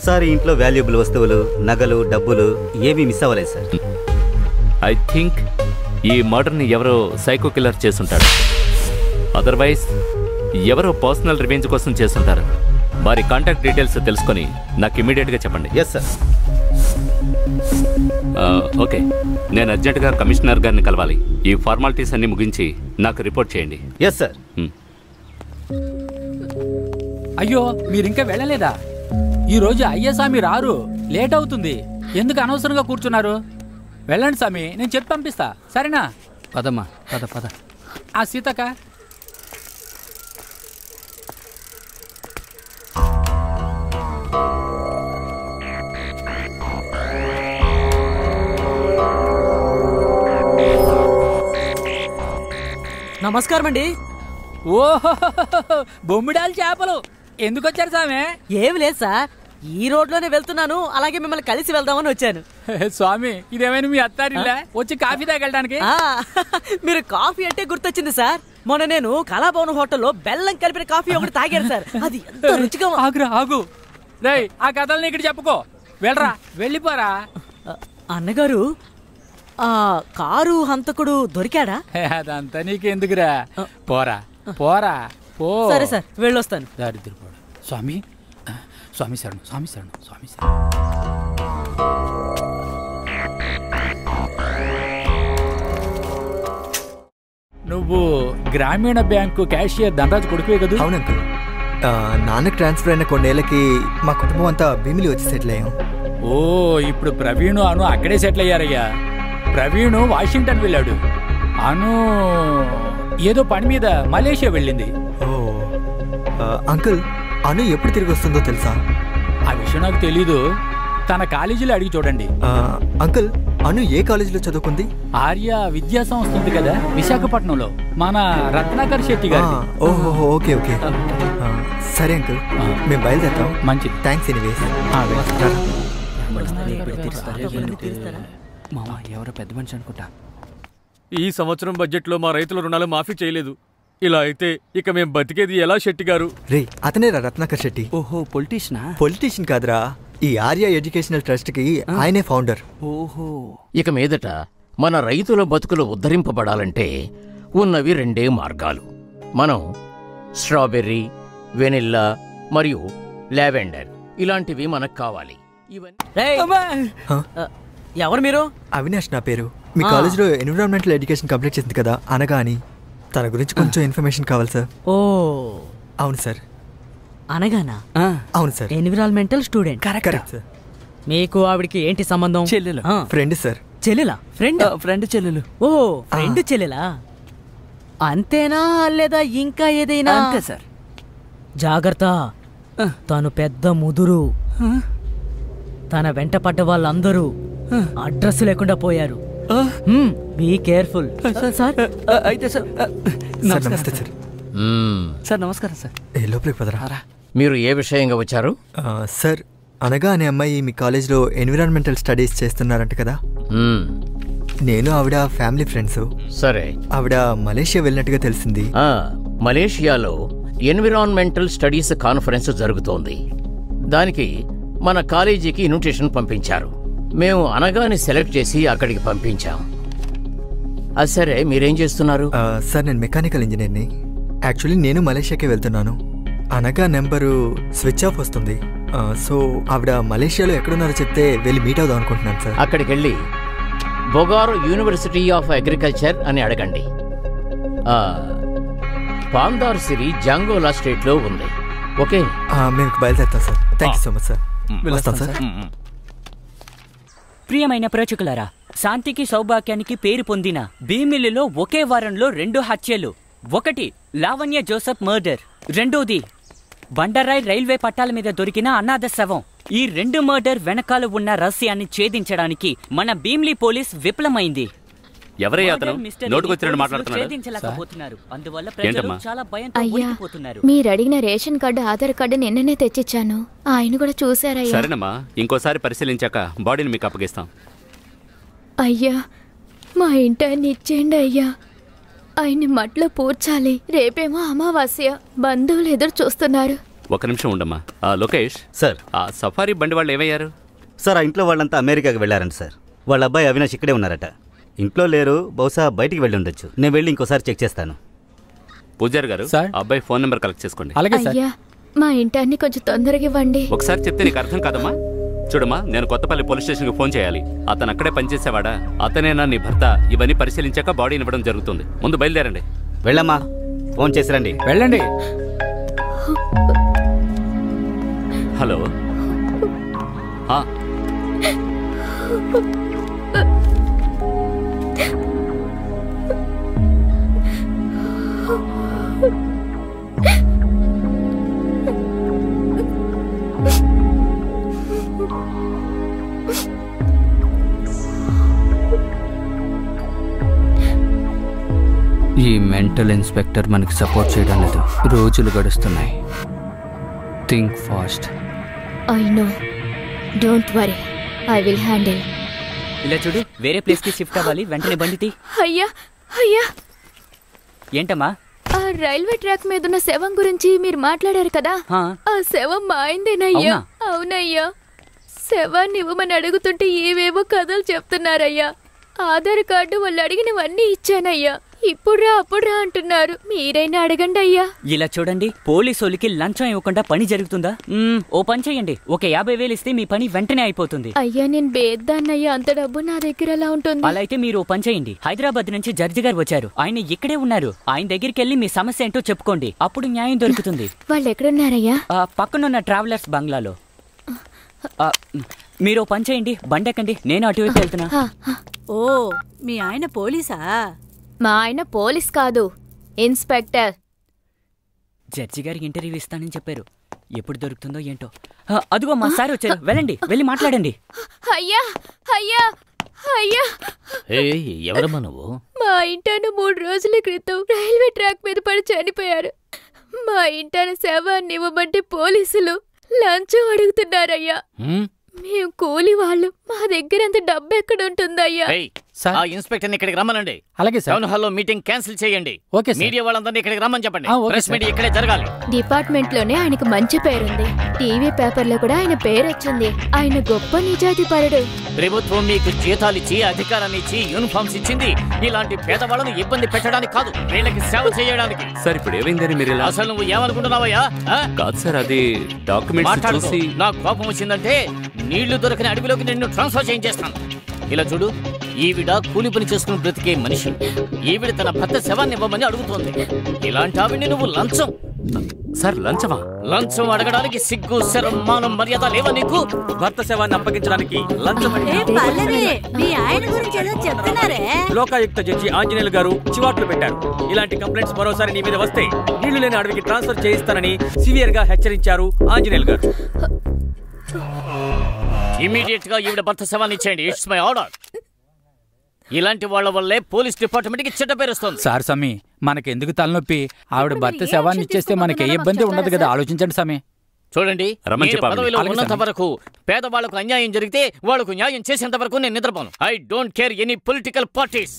Sir ఈ ఇంట్లో valuable వస్తువులు నగలు డబ్బులు ఏమీ మిస్ అవ్వలేదు సార్ ఐ థింక్ ఈ మర్డర్ని ఎవరో సైకో కిల్లర్ చేసుంటాడు అదర్వైజ్ ఎవరో పర్సనల్ రివెంజ్ కోసం చేస్తుంటారు వారి కాంటాక్ట్ డీటెయిల్స్ తెలుసుకొని నాకు ఇమీడియట్గా చెప్పండి ఎస్ సార్ ఆ, ఓకే నేను అర్జెంటుగా కమిషనర్ గారిని కలవాలి ఈ ఫార్మాలిటీస్ అన్ని ముగించి నాకు రిపోర్ట్ చేయండి ఎస్ సార్ హ్మ్. అయ్యో మీరింకా వెళ్ళలేదా ఈ రోజు అయ్యే స్వామి రారు లేట్ అవుతుంది ఎందుకు అనవసరంగా కూర్చున్నారు వెళ్ళండి స్వామి నేను చెప్పి పంపిస్తా సరేనా పదమ్మా పద పద ఆ సీతక్క నమస్కారం అండి ఓహో బొమ్మిడాలు చేపలు ఎందుకు వచ్చారు స్వామి ఏమి లేదు సార్ ఈ రోడ్లోనే వెళ్తున్నాను అలాగే మిమ్మల్ని కలిసి వెళ్దామని వచ్చాను స్వామి ఇదేమైనా మీ అత్తారిల్లా వచ్చి కాఫీ తాగలడానికి ఆ, మీరు కాఫీ అంటే గుర్తొచ్చింది సార్ మొన్న నేను కళాభవన్ హోటల్లో బెల్లం కలిపిన కాఫీ ఒకటి తాగాను సార్ అది ఎంత రుచిగా ఉం- ఆగురా ఆగు రేయ్ ఆ కథల్ని ఇక్కడ చెప్పుకో వెళ్ళరా వెళ్ళిపోరా అన్నగారు ఆ కారు హంతకుడు దొరికాడా హే, అదంతా నీకెందుకురా పోరా పోరా పో సరే సార్ వెళ్ళొస్తాను దారిద్రపోడు స్వామి ఆ, స్వామి శరణు స్వామి శరణు స్వామి శరణు నువ్వు గ్రామీణ బ్యాంకు క్యాషియర్ ధనరాజు కొడుకువే కదా అవును అంకుల్ ఆ, నాన్నకు ట్రాన్స్ఫర్ అయిన కొన్నేళ్ళకి మా కుటుంబం అంతా భీమిలి వచ్చి సెటిల్ అయ్యాం ఓ ఇప్పుడు ప్రవీణ్ అను అక్కడే సెటిల్ అయ్యారయ్యా ప్రవీణ్ వాషింగ్టన్ వెళ్ళాడు అను ఏదో పని మీద మలేషియా వెళ్ళింది ఓ ఆ, అంకుల్ అను ఎప్పుడు తిరిగి వస్తుందో తెలుసా ఆ విషయం నాకు తెలీదు తన కాలేజీలో అడిగి చూడండి ఆ, అంకుల్ అను ఏ కాలేజీలో చదువుకుంది ఆర్య విద్యా సంస్థ ఉంది కదా విశాఖపట్నంలో మన రత్నాకర్ శెట్టి ఆ, గారి ఓహో ఓకే ఓకే ఆ, సరే అంకుల్ ఆ. మేము బయలుదేరుతాం మంచిది థ్యాంక్స్ ఎనీవేస్ ఆ, వెళ్ళు. తీరుస్తారా? మామ ఎవరో పెద్ద మనిషి అనుకుంటా ఈ సంవత్సరం బడ్జెట్లో మా రైతుల రుణాలు మాఫీ చేయలేదు ఇలా అయితే ఇక మేం బతికేది ఎలా శెట్టి గారు రే అతనే రా రత్నాకర్ శెట్టి ఓహో పొలిటీషనా పొలిటీషియన్ కాదురా ఈ ఆర్య ఎడ్యుకేషనల్ ట్రస్ట్ కి ఆయనే ఫౌండర్ ఓహో ఇక మీదట మన రైతుల బతుకులు ఉద్ధరింపబడాలంటే ఉన్నవి రెండే మార్గాలు మనం స్ట్రాబెర్రీ వెనిల్లా మరియు లావెండర్ ఇలాంటివి మనకు కావాలి ఇవన్నీ రేయ్, హ? ఆ, ఎవరు మీరు అవినాష్ నా పేరు మీ ఆ. కాలేజ్లో ఎన్విరాన్మెంటల్ ఎడ్యుకేషన్ కంప్లీట్ చేసింది కదా అనగా అని తన గురించి కొంచెం ఇన్ఫర్మేషన్ కావాలి సార్ ఓ అవును సార్ అనగానా అవును sir environmental student correct sir మీకు ఆవిడకి ఏంటి సంబంధం చెల్లెలు. ఆ, ఫ్రెండ్ సార్ చెల్లెలా ఫ్రెండ్ ఫ్రెండ్ చెల్లెలు ఓ ఫ్రెండ్ చెల్లెలా అంతేనా లేదా ఇంకా ఏదైనా సార్ జాగ్రత్త తను పెద్ద ముదురు తన వెంట పడ్డ వాళ్ళందరూ అడ్రస్ లేకుండా పోయారు బీ కేర్ఫుల్ సార్ అయితే సార్ సార్ నమస్తే సార్ మ్మ్. సార్ నమస్కారం సార్ ఏ లోపలికి పదరా మీరు ఏ విషయంగా వచ్చారు ఆ, సార్ అనగా అనే అమ్మాయి మీ కాలేజ్లో ఎన్విరాన్మెంటల్ స్టడీస్ చేస్తున్నారంట కదా మ్మ్. నేను ఆవిడ ఫ్యామిలీ ఫ్రెండ్స్ సరే ఆవిడ మలేషియా వెళ్ళినట్టుగా తెలిసింది ఆ, మలేషియాలో ఎన్విరాన్మెంటల్ స్టడీస్ కాన్ఫరెన్స్ జరుగుతోంది దానికి మన కాలేజీకి ఇన్విటేషన్ పంపించారు మేము అనగాని సెలెక్ట్ చేసి అక్కడికి పంపించాం అది సరే మీరేం చేస్తున్నారు ఆ, సార్ నేను మెకానికల్ ఇంజనీర్ని యాక్చువల్లీ నేను మలేషియాకి వెళ్తున్నాను అనగా నెంబరు స్విచ్ ఆఫ్ వస్తుంది ఆ, సో ఆవిడ మలేషియాలో ఎక్కడున్నారో చెప్తే వెళ్ళి మీట్ అవుదాం అనుకుంటున్నాను సార్ అక్కడికి వెళ్ళి బొగారో యూనివర్సిటీ ఆఫ్ అగ్రికల్చర్ అని అడగండి ఆ, పాందార్ సిరి జాంగోలా స్టేట్లో ఉంది ఓకే ఆ, మేము ఇక బయలుదేరుతాం sir thank you so much sir వస్తాం సార్ ప్రియమైన ప్రేక్షకులారా శాంతికి సౌభాగ్యానికి పేరు పొందిన భీమిలిలో ఒకే వారంలో రెండు హత్యలు ఒకటి లావణ్య జోసెఫ్ మర్డర్ రెండోది బండరాయ్ రైల్వే పట్టాల మీద దొరికిన అనాథ శవం ఈ రెండు మర్డర్ వెనకాల ఉన్న రహస్యాన్ని ఛేదించడానికి మన భీమ్లీ పోలీస్ విఫలమైంది ఎవరయ్యా అతను మర్డర్ మిస్టరీని నోటుకొచ్చినట్టు పోలీసులు మాట్లాడుతున్నాడు ఛేదించలేకపోతున్నారు అందువల్ల ప్రజలు ఏంటమ్మా? చాలా భయంతో అయ్యా వణికిపోతున్నారు మీరు అడిగిన రేషన్ కార్డు ఆధార్ కార్డు నిన్ననే తెచ్చిచ్చాను ఆయన కూడా చూసారయ్యా సరేనమ్మా ఇంకోసారి పరిశీలించాక బాడీని మీకు అప్పగిస్తాం అయ్యా మా ఇంటి ఆయన ఇచ్చేయండి అయ్యా ఆయన్ని మట్లో పూడ్చాలి రేపేమో అమావాస్య బంధువులు ఎదురు చూస్తున్నారు ఒక నిమిషం ఉండమ్మా ఆ, లోకేష్ సార్ ఆ సఫారీ బండి వాళ్ళు ఏమయ్యారు సార్ ఆ ఇంట్లో వాళ్ళంతా అమెరికాకి వెళ్ళారంట సార్ వాళ్ళ అబ్బాయి అవినాష్ ఇక్కడే ఉన్నారట ఇంట్లో లేరు బహుశా బయటికి వెళ్ళి ఉండొచ్చు నేను వెళ్ళి ఇంకోసారి చెక్ చేస్తాను పూజారి గారు సార్. ఆ అబ్బాయి ఫోన్ నెంబర్ కలెక్ట్ చేసుకోండి అలాగే సార్ అయ్యా మా ఇంటాన్ని కొంచెం తొందరగా ఇవ్వండి ఒకసారి చెప్తే నీకు అర్థం కాదమ్మా చూడమ్మా నేను కొత్తపల్లి పోలీస్ స్టేషన్కి ఫోన్ చేయాలి అతను అక్కడే పనిచేసేవాడా అతనేనా నీ భర్త ఇవన్నీ పరిశీలించాక బాడీని ఇవ్వడం జరుగుతుంది ముందు బయలుదేరండి వెళ్ళమ్మా ఫోన్ చేసి రండి వెళ్ళండి హలో ఆ, ఈ మెంటల్ ఇన్స్పెక్టర్ మనకి సపోర్ట్ చేయడం లేదు రోజులు గడుస్తున్నాయి think fast I no don't worry I will handle ఇలా చూడు వేరే ప్లేస్కి షిఫ్ట్ అవ్వాలి వెంటనే బండి తీ అయ్యా అయ్యా ఏంటమ్మా ఆ రైల్వే ట్రాక్ మీద ఉన్న శవం గురించి మీరు మాట్లాడారు కదా హా. ఆ శవం మా ఆయనదేనయ్యా అవునా? అవునయ్యా శవాన్ని ఇవ్వమని అడుగుతుంటే ఏవేవో కథలు చెప్తున్నారయ్యా ఆధార్ కార్డు వాళ్ళు అడిగినవన్నీ ఇచ్చానయ్యా ఇప్పుడు రా అప్పుడు రా అంటున్నారు మీరైనా అడగండి అయ్యా ఇలా చూడండి పోలీసులకి లంచం ఇవ్వకుండా పని జరుగుతుందా మ్మ్, ఓ పని చేయండి ఒక యాభై వేలు ఇస్తే మీ పని వెంటనే అయిపోతుంది అయ్యా నేను బేద్దాన్నయ్యా అంత డబ్బు నా దగ్గర ఎలా ఉంటుంది అలా అయితే మీరు ఓ పని చేయండి హైదరాబాద్ నుంచి జడ్జి గారు వచ్చారు ఆయన ఇక్కడే ఉన్నారు ఆయన దగ్గరికి వెళ్ళి మీ సమస్య ఏంటో చెప్పుకోండి అప్పుడు న్యాయం దొరుకుతుంది వాళ్ళు ఎక్కడున్నారయ్యా ఆ, పక్కనున్న ట్రావెలర్స్ బంగ్లాలో ఆ, మీరు ఓ పని చేయండి బండి ఎక్కండి నేను అటువైపు వెళ్తున్నా హా, హా. ఓ మీ ఆయన పోలీసా మా ఆయన పోలీస్ కాదు ఇన్స్పెక్టర్ జడ్జి గారికి ఇంటర్వ్యూ ఇస్తానని చెప్పారు ఎప్పుడు దొరుకుతుందో ఏంటో ఆ, అదిగో మా సార్ వచ్చారు వెళ్ళండి వెళ్ళి మాట్లాడండి అయ్యా అయ్యా అయ్యా ఎవరమ్మా నువ్వు మా ఇంటాను మూడు రోజుల క్రితం రైల్వే ట్రాక్ మీద పడి చనిపోయారు మా ఇంటాన శవాన్ని ఇవ్వమంటే పోలీసులు లంచం అడుగుతున్నారయ్యా మేము కూలి వాళ్ళు మా దగ్గర అంత డబ్బు ఎక్కడ ఉంటుందయ్యా ఏయ్, సార్. ఆ ఇన్స్పెక్టర్ ఇక్కడికి రమ్మనండి అలాగే సార్ టౌన్ హాల్లో మీటింగ్ క్యాన్సిల్ చేయండి ఓకే సార్. మీడియా వాళ్ళందరినీ ఇక్కడికి రమ్మని చెప్పండి ఆ, ఓకే ప్రెస్ సార్. మీట్ ఇక్కడే జరగాలి డిపార్ట్మెంట్ లోనే ఆయనకు మంచి పేరుంది టీవీ పేపర్లో కూడా ఆయన పేరు వచ్చింది ఆయన గొప్ప నిజాయితీపరుడు ప్రభుత్వం మీకు జీతాలు ఇచ్చి అధికారాన్ని ఇచ్చి యూనిఫామ్స్ ఇచ్చింది ఇలాంటి పేదవాళ్ళను ఇబ్బంది పెట్టడానికి కాదు వీళ్ళకి సేవ చేయడానికి సార్ ఇప్పుడు ఏమైందని మీరు ఇలా అసలు నువ్వు ఏమనుకుంటున్నావయ్యా ఆ? కాదు సార్ అది డాక్యుమెంట్స్ మాట్లాడుకో. చూసి నా కోపం వచ్చిందంటే నీళ్లు దొరికిన అడవిలోకి నిన్ను ట్రాన్స్ఫర్ చేయించేస్తాను ఇలా చూడు ఈవిడ కూలి పని చేసుకుని బ్రతికే మనిషి ఈవిడ తన భర్త శవాన్ని ఇవ్వమని అడుగుతోంది ఇలాంటి ఆవిడ్ని నువ్వు లంచం సార్ లంచమా లంచం అడగడానికి సిగ్గు శరం మానం మర్యాద లేవా నీకు భర్త శవాన్ని అప్పగించడానికి లంచం ఏ పల్లవి మీ ఆయన గురించి ఏదో చెప్తున్నారే లోకాయుక్త జడ్జి ఆంజనేయులు గారు చివాట్లు పెట్టారు ఇలాంటి కంప్లైంట్స్ మరోసారి నీ మీద వస్తే నీళ్లు లేని అడవికి ట్రాన్స్ఫర్ చేయిస్తానని సివియర్ గా హెచ్చరించారు ఆంజనేయులు గారు ఇమీడియట్ గా ఈవిడ భర్త శవాన్ని ఇచ్చేయండి ఇట్స్ మై ఆర్డర్ ఇలాంటి వాళ్ళ వల్లే పోలీస్ డిపార్ట్మెంట్ కి చెడ్డ పేరు వస్తుంది సార్ సమీ మనకెందుకు తలనొప్పి ఆవిడ భర్త శవాన్ని ఇచ్చేస్తే మనకి ఏ ఇబ్బంది ఉండదు కదా ఆలోచించండి సమీ చూడండి రమ్మని నేను చెప్పాలి. పదవిలో అలాగే ఉన్నంత స్వామి. వరకు పేదవాళ్లకు అన్యాయం జరిగితే వాళ్లకు న్యాయం చేసేంత వరకు నేను నిద్రపోను I don't care any political parties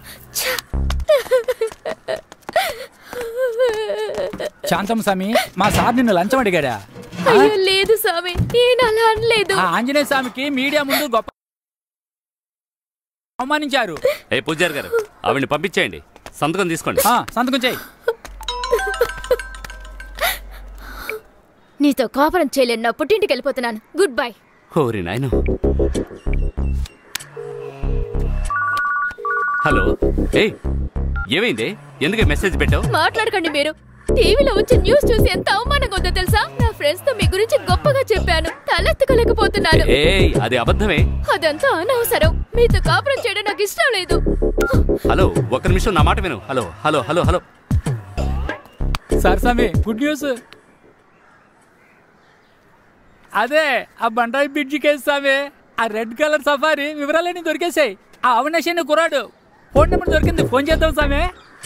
శాంతం సమీ మా సార్ నిన్ను లంచం అడిగాడా అయ్యో లేదు స్వామి నేను అలా అనలేదు ఆ ఆంజనేయ స్వామికి మీడియా ముందు గొప్ప అవమానించారు ఏ పూజారి గారు ఆవిడ్ని పంపించేయండి సంతకం తీసుకోండి ఆ, సంతకం చేయి నీతో కాపురం చేయలేను నా పుట్టింటికి వెళ్ళిపోతున్నాను గుడ్ బై ఓరి నాయను హలో ఏయ్ ఏమైంది ఎందుకు మెసేజ్ పెట్టావు మాట్లాడకండి మీరు టీవీలో వచ్చి న్యూస్ చూసి ఎంత అవమానంగా ఉందో తెలుసా నా ఫ్రెండ్స్ తో మీ గురించి గొప్పగా చెప్పాను తలెత్తుకోలేకపోతున్నాను ఏయ్ అది అబద్ధమే అదంతా అనవసరం మీతో కాపురం చేయడం నాకు ఇష్టం లేదు హలో ఒక్క నిమిషం నా మాట విను hello hello hello hello sir Sami good news అదే ఆ బండాయి బ్రిడ్జి కేసు సామే ఆ రెడ్ కలర్ సఫారీ వివరాలన్నీ దొరికేసాయి ఆ అవినాష్ అనే కుర్రాడు ఫోన్ నెంబర్ దొరికింది ఫోన్ చేద్దాం సామే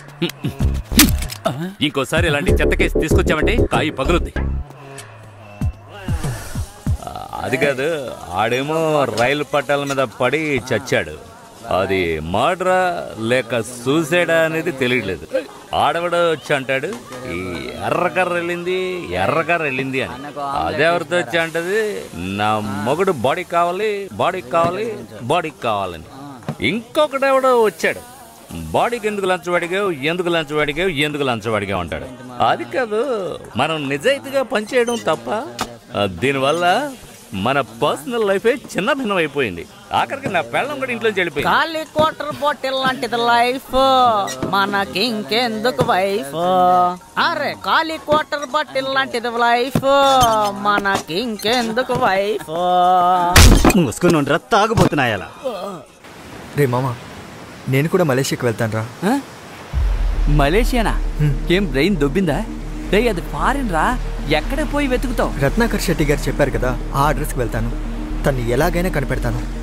ఇంకోసారి ఇలాంటి చెత్త కేసు తీసుకొచ్చామంటే కాయి పగులుద్ది ఆ, అది కాదు ఆడేమో రైలు పట్టాల మీద పడి చచ్చాడు అది మర్డరా లేక సూసైడా అనేది తెలియట్లేదు ఆడవిడ వచ్చి అంటాడు ఈ ఎర్రకర్ర వెళ్ళింది ఎర్రకర్ర వెళ్ళింది అని అదెవరితో వచ్చి అంటది నా మొగుడు బాడీ కావాలి బాడీ కావాలి బాడీ కావాలని ఇంకొకటి ఎవడో వచ్చాడు బాడీకి ఎందుకు లంచం అడిగావు ఎందుకు లంచం అడిగావు ఎందుకు లంచం అడిగావు అంటాడు అది కాదు మనం నిజాయితీగా పనిచేయడం తప్ప ఆ, దీనివల్ల మన పర్సనల్ లైఫే చిన్న భిన్నం అయిపోయింది ఆఖరికి నా పెళ్ళం కూడా ఇంట్లో వెళ్ళిపోయింది ఖాళీ క్వార్టర్ బాటిల్ లాంటిది లైఫ్ మనకి ఇంకెందుకు వైఫ్ అరే ఖాళీ క్వార్టర్ బాటిల్ లాంటిది లైఫ్ మనకి ఇంకెందుకు వైఫ్ మూసుకుని ఉండరా తాగుబోతున్నాయాల రే మామ నేను కూడా మలేషియాకి వెళ్తాను రా ఆ? మలేషియానా ఏం బ్రెయిన్ దొబ్బిందా రే అది ఫారిన్ రా ఎక్కడ పోయి వెతుకుతావు రత్నాకర్ శెట్టి గారు చెప్పారు కదా ఆ అడ్రస్కి వెళ్తాను తన్ని ఎలాగైనా కనిపెడతాను